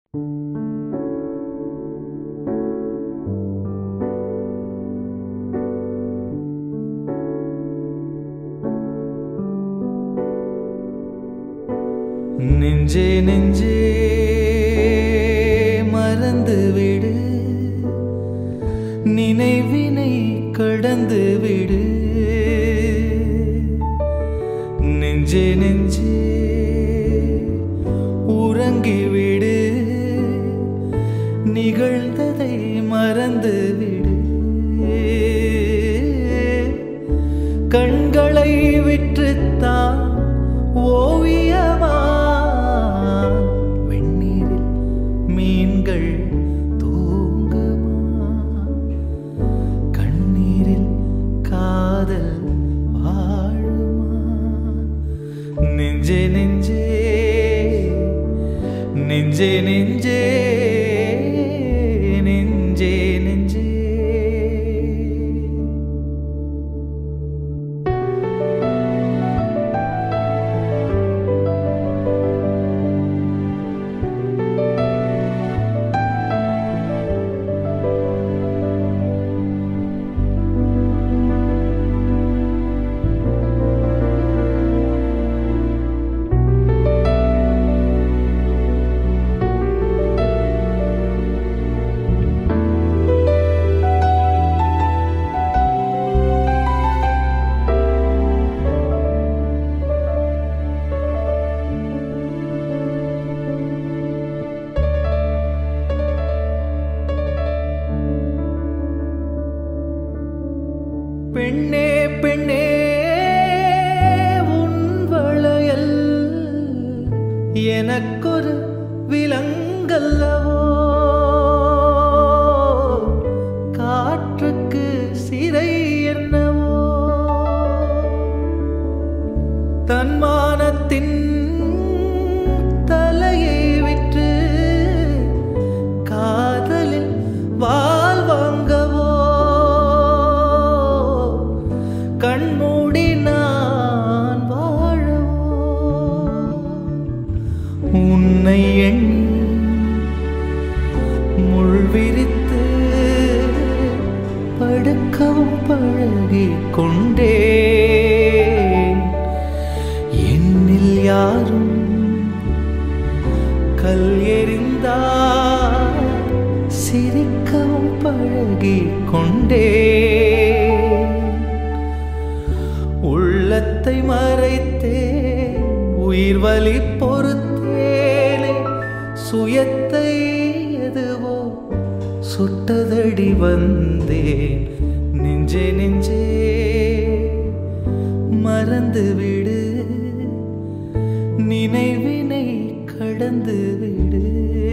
நெஞ்சே நெஞ்சே மறந்து விடு நினைவினை கடந்து விடு நெஞ்சே நெஞ்சே உறங்கிவிடு நிகழ்ந்ததை மறந்து விடு கண்களை விற்றுத்தான் ஓவியமா வெந்நீரில் மீன்கள் தூங்குமா கண்ணீரில் காதல் வாழுமா நெஞ்சே நெஞ்சே நெஞ்சே நெஞ்சே நெஞ்சே நெஞ்சே பெண்ணே பெண்ணே உன் வளையல் எனக்கொரு விலங்கல்லவோ காற்றுக்கு சிறை என்னவோ தன்மானத்தின் தலையை விற்று காதலில் வாழ் வாங்கவோ கண்மூடி நான் வாழவோ உன்னை எண்ணி முள் விரித்து படுக்கவும் பழகிக் கொண்டே என்னில் யாரும் கல் எறிந்தார் சிரிக்கவும் பழகிக் கொண்டே உள்ளத்தை மறைத்தே உயிர் வலி பொறுத்தேனே சுயத்தை எதுவோ சுட்டதடி வந்தேன் நெஞ்சே நெஞ்சே மறந்து விடு நினைவினை கடந்து விடு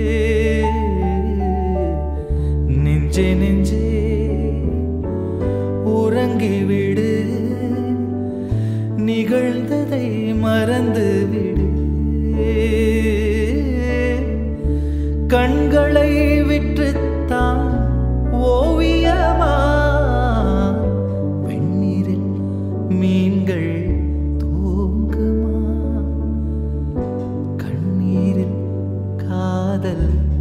நெஞ்சே நெஞ்சே உறங்கிவிடு நிகழ்ந்ததை மறந்து விடு கண்களை விற்றுத்தான் ஓவியமா வெந்நீரில் மீன்கள் தூங்குமா கண்ணீரில் காதல்